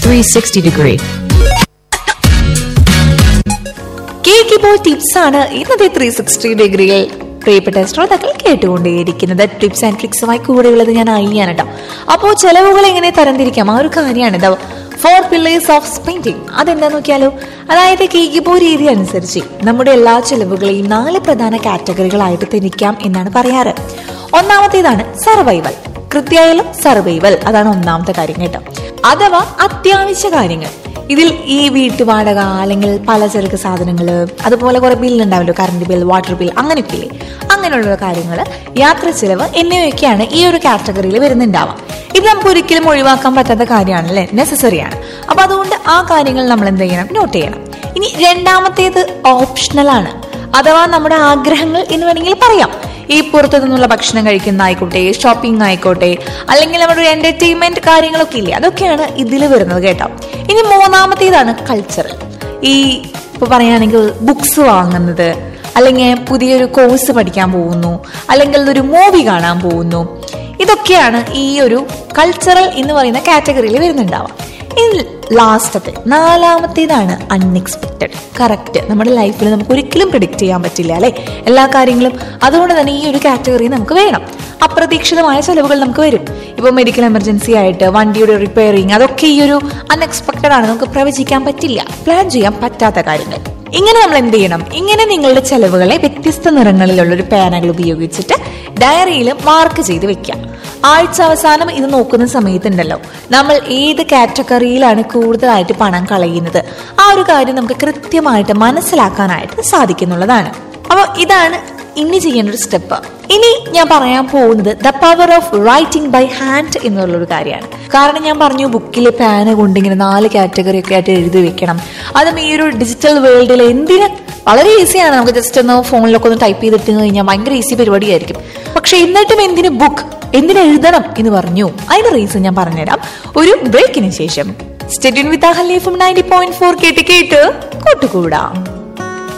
360 degree. Cake ഇപ്പോൾ tips ആണ് ഇന്നത്തെ ത്രീ സിക്സ്റ്റി ഡിഗ്രിയിൽ പ്രിയപ്പെട്ട ശ്രോതാക്കൾ കേട്ടുകൊണ്ടേയിരിക്കുന്നത് ടിപ്സ് ആൻഡ് ട്രിക്സുമായി കൂടെയുള്ളത് ഞാൻ അയ്യാണ് കേട്ടോ അപ്പോൾ ചെലവുകൾ എങ്ങനെ തരംതിരിക്കാം ആ ഒരു കാര്യമാണ് ഇത് ഫോർ പില്ലേഴ്സ് ഓഫ് സ്പെൻഡിങ് അതെന്താ നോക്കിയാലോ അതായത് കേക്കിപ്പോ രീതി അനുസരിച്ച് നമ്മുടെ എല്ലാ ചെലവുകളെയും നാല് പ്രധാന കാറ്റഗറികളായിട്ട് തിരിക്കാം എന്നാണ് പറയാറ് ഒന്നാമത്തേതാണ് സർവൈവൽ കൃത്യമായാലും സർവൈവൽ അതാണ് ഒന്നാമത്തെ കാര്യം കേട്ടോ അഥവാ അത്യാവശ്യ കാര്യങ്ങൾ ഇതിൽ ഈ വീട്ടുവാടക അല്ലെങ്കിൽ പലചരക്ക് സാധനങ്ങൾ അതുപോലെ കുറെ ബില്ല് ഉണ്ടാവല്ലോ കറണ്ട് ബിൽ വാട്ടർ ബിൽ അങ്ങനെയൊക്കെ ഇല്ലേ അങ്ങനെയുള്ള കാര്യങ്ങൾ യാത്ര ചിലവ് എന്നിവയൊക്കെയാണ് ഈ ഒരു കാറ്റഗറിയിൽ വരുന്നുണ്ടാവാം ഇത് നമുക്ക് ഒരിക്കലും ഒഴിവാക്കാൻ പറ്റാത്ത കാര്യമാണല്ലേ നെസസറിയാണ് അപ്പൊ അതുകൊണ്ട് ആ കാര്യങ്ങൾ നമ്മൾ എന്ത് ചെയ്യണം നോട്ട് ചെയ്യണം ഇനി രണ്ടാമത്തേത് ഓപ്ഷണൽ ആണ് അഥവാ നമ്മുടെ ആഗ്രഹങ്ങൾ എന്ന് വേണമെങ്കിൽ പറയാം ഈ പുറത്തു നിന്നുള്ള ഭക്ഷണം കഴിക്കുന്ന ആയിക്കോട്ടെ ഷോപ്പിംഗ് ആയിക്കോട്ടെ അല്ലെങ്കിൽ നമ്മുടെ ഒരു എന്റർടൈൻമെന്റ് കാര്യങ്ങളൊക്കെ ഇല്ലേ അതൊക്കെയാണ് ഇതിൽ വരുന്നത് കേട്ടോ ഇനി മൂന്നാമത്തേതാണ് കൾച്ചറൽ ഈ ഇപ്പൊ പറയുകയാണെങ്കിൽ ബുക്സ് വാങ്ങുന്നത് അല്ലെങ്കിൽ പുതിയൊരു കോഴ്സ് പഠിക്കാൻ പോകുന്നു അല്ലെങ്കിൽ ഒരു മൂവി കാണാൻ പോകുന്നു ഇതൊക്കെയാണ് ഈ ഒരു കൾച്ചറൽ എന്ന് പറയുന്ന കാറ്റഗറിയിൽ വരുന്നുണ്ടാവാം ഇനി ലാസ്റ്റത്തെ നാലാമത്തേതാണ് അൺഎക്സ്പെക്റ്റഡ് കറക്റ്റ് നമ്മുടെ ലൈഫിൽ നമുക്ക് ഒരിക്കലും പ്രിഡിക്റ്റ് ചെയ്യാൻ പറ്റില്ല അല്ലെ എല്ലാ കാര്യങ്ങളും അതുകൊണ്ട് തന്നെ ഈ ഒരു കാറ്റഗറി നമുക്ക് വേണം അപ്രതീക്ഷിതമായ ചെലവുകൾ നമുക്ക് വരും ഇപ്പോൾ മെഡിക്കൽ എമർജൻസി ആയിട്ട് വണ്ടിയുടെ റിപ്പയറിങ് അതൊക്കെ ഈ ഒരു അൺഎക്സ്പെക്റ്റഡ് ആണ് നമുക്ക് പ്രവചിക്കാൻ പറ്റില്ല പ്ലാൻ ചെയ്യാൻ പറ്റാത്ത കാര്യങ്ങൾ ഇങ്ങനെ നമ്മൾ എന്ത് ചെയ്യണം ഇങ്ങനെ നിങ്ങളുടെ ചെലവുകളെ വ്യത്യസ്ത നിറങ്ങളിലുള്ള ഒരു പേനകൾ ഉപയോഗിച്ചിട്ട് ഡയറിയിൽ മാർക്ക് ചെയ്ത് വെക്കാം ആഴ്ച അവസാനം ഇത് നോക്കുന്ന സമയത്തുണ്ടല്ലോ നമ്മൾ ഏത് കാറ്റഗറിയിലാണ് കൂടുതലായിട്ട് പണം കളയുന്നത് ആ ഒരു കാര്യം നമുക്ക് കൃത്യമായിട്ട് മനസ്സിലാക്കാനായിട്ട് സാധിക്കുന്നുള്ളതാണ് അപ്പോൾ ഇതാണ് ഇനി ചെയ്യേണ്ട ഒരു സ്റ്റെപ്പ് ഇനി ഞാൻ പറയാൻ പോകുന്നത് the power of writing by hand എന്നുള്ളൊരു കാര്യമാണ് കാരണം ഞാൻ പറഞ്ഞു ബുക്കിൽ പാന് കൊണ്ട് ഇങ്ങനെ നാല് കാറ്റഗറി ഒക്കെ ആയിട്ട് എഴുതി വെക്കണം അതും ഈ ഒരു ഡിജിറ്റൽ വേൾഡിൽ എന്തിന് വളരെ ഈസിയാണ് നമുക്ക് ജസ്റ്റ് ഒന്ന് ഫോണിലൊക്കെ ഒന്ന് ടൈപ്പ് ചെയ്തിട്ട് കഴിഞ്ഞാൽ ഭയങ്കര ഈസി പരിപാടിയായിരിക്കും പക്ഷെ എന്നിട്ടും എന്തിന് ബുക്ക് എന്തിന് എഴുതണം എന്ന് പറഞ്ഞു അതിന്റെ റീസൺ ഞാൻ പറഞ്ഞുതരാം ഒരു ബ്രേക്കിന് ശേഷം stay tuned with Ahali from ninety point four കേട്ട് കേട്ട് കൂട്ടുകൂടാം